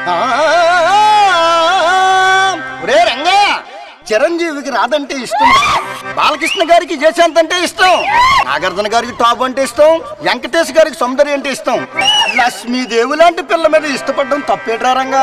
ఆ, ఒరే రంగా చిరంజీవికి రాదంటే ఇష్టం బాలకృష్ణ గారికి జయశాంత్ అంటే ఇష్టం నాగార్జున గారికి టాప్ అంటే ఇష్టం వెంకటేష్ గారికి సౌందర్య అంటే ఇష్టం లక్ష్మీదేవి లాంటి పిల్ల మీద ఇష్టపడడం తప్పేట్రా రంగా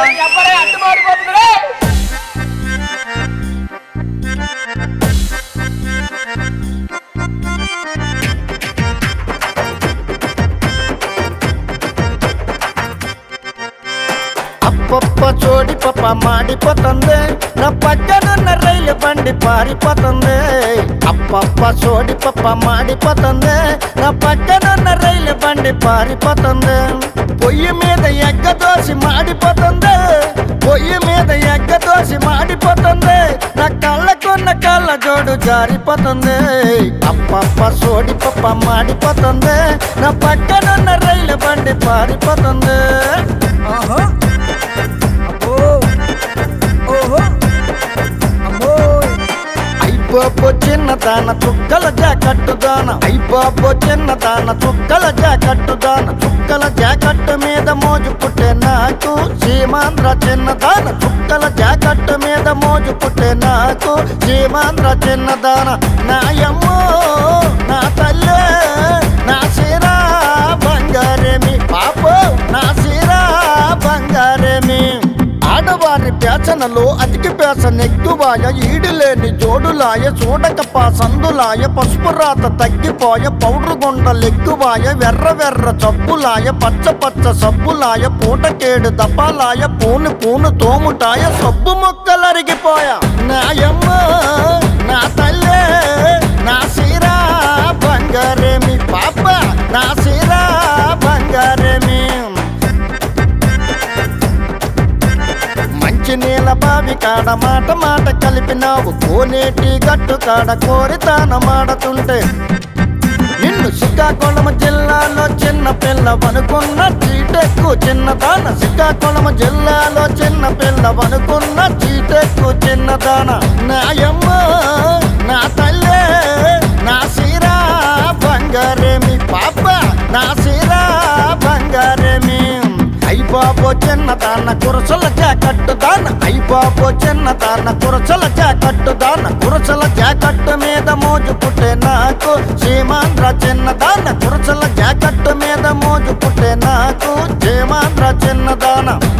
అప్పప్ప చోడి పప్ప మాడిపోతుంది నా పక్కనున్న రైలు బండి పారిపోతుంది అప్పప్ప చోడి పప్ప మాడిపోతుంది నా పక్కనున్న రైలు బండి పారిపోతుంది పొయ్యి మీద ఎగ్గ దోసి మాడిపోతుంది పొయ్యి మీద ఎగ్గ దోసి మాడిపోతుంది నా కళ్ళకున్న కళ్ళ జోడు జారిపోతుంది అప్పప్ప సోడి పప్ప మాడిపోతుంది నా పక్కనున్న రైలు బండి పారిపోతుంది ఆహా అబ్బో ఓహో అమ్మో అయిపోపో చిన్నదాన చుక్కల జాకట్టుదాన అయిపోపో చిన్నదాన చుక్కల జాకట్టుదాన చుక్కల జాకట్టు మీద మోజు పుట్టే నాకు సీమాంధ్ర చిన్నదాన చుక్కల జాకట్టు మీద మోజు పుట్టే నాకు సీమాంధ్ర చిన్నదాన నాయమ్మో నా తల్లే నా సిరా బంగారేమి పాపో నా సిరా బంగారేమి ఆడవారి పేచనలో అతికి పేస నెక్కువాయ ఈడులేని జోడులాయ చూడకప సందులాయ పసుపు రాత తగ్గిపోయ పౌడరు గుండ లెక్కువాయ వెర్ర వెర్ర చప్పులాయ పచ్చ పచ్చ సబ్బులాయ పూటకేడు దపాలాయ పూను పూను తోముటాయ సబ్బు మొక్కలరిగిపోయ నాయమ్మ నా తల్లే నా సిరా బంగారేమి పాప నా సిరా బంగారేమి మంచి నీళ్ళ బావి కాడ మాట మాట కలిపినావు కోనేటి గట్టు కాడ కోరితాన మాడుతుంటే నిన్ను శ్రీకాకుళం జిల్లాలో చిన్న పిల్లవనుకున్న చీటెక్కు చిన్నదాన శ్రీకాకుళం జిల్లాలో చిన్న పిల్లవనుకున్న చీటెక్కు చిన్నదాన నాయమ్మ నా తల్లే నా సిరా బంగారేమి పాప నా సిరా బంగారేమి అయ్య బాబో చిన్నదాన కురసల జాకట్టు దాన అయ్య బాబో చిన్నదాన కురసల జాకట్టు దాన కురసల జాకట్టు మీద మోజు పుట్టే నాకు సీమాంధ్ర చిన్నదాన కురసల జాకట్టు మీద మోజు పుట్టే నాకు సీమాంధ్ర చిన్నదాన